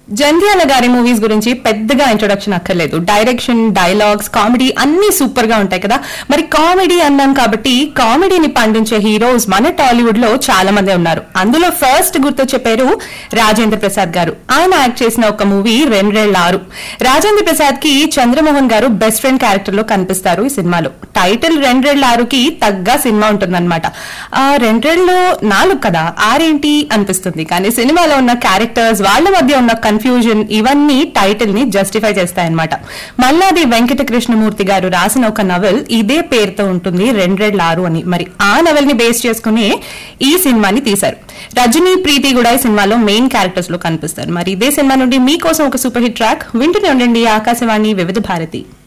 జంధ్యాల గారి మూవీస్ గురించి పెద్దగా ఇంట్రొడక్షన్ అక్కర్లేదు డైరెక్షన్ డైలాగ్స్ కామెడీ అన్ని సూపర్ గా ఉంటాయి కదా మరి కామెడీ అన్నాం కాబట్టి కామెడీని పండించే హీరోస్ మన టాలీవుడ్ లో చాలా మంది ఉన్నారు అందులో ఫస్ట్ గుర్తొచ్చే పేరు రాజేంద్ర ప్రసాద్ గారు ఆయన యాక్ట్ చేసిన ఒక మూవీ రెండేళ్ల ఆరు రాజేంద్ర ప్రసాద్ కి చంద్రమోహన్ గారు బెస్ట్ ఫ్రెండ్ క్యారెక్టర్ లో కనిపిస్తారు ఈ సినిమాలో టైటిల్ రెండేళ్ల ఆరుకి తగ్గ సినిమా ఉంటుందన్నమాట ఆ రెండేళ్ళు నాలుగు కదా ఆరేంటి అనిపిస్తుంది కానీ సినిమాలో ఉన్న క్యారెక్టర్స్ వాళ్ళ మధ్య ఉన్న కన్ఫ్యూజన్ ఇవన్నీ టైటిల్ ని జస్టిఫై చేస్తాయన్నమాట మల్లాది వెంకట కృష్ణమూర్తి గారు రాసిన ఒక నవల్ ఇదే పేరుతో ఉంటుంది రెండ్రెడ్ల ఆరు అని మరి ఆ నవల్ ని బేస్ చేసుకుని ఈ సినిమాని తీశారు రజనీ ప్రీతి కూడా ఈ సినిమాలో మెయిన్ క్యారెక్టర్స్ లో కనిపిస్తారు మరి ఇదే సినిమా నుండి మీకోసం ఒక సూపర్ హిట్ ట్రాక్ వింటూనే ఉండండి ఆకాశవాణి వివిధ భారతి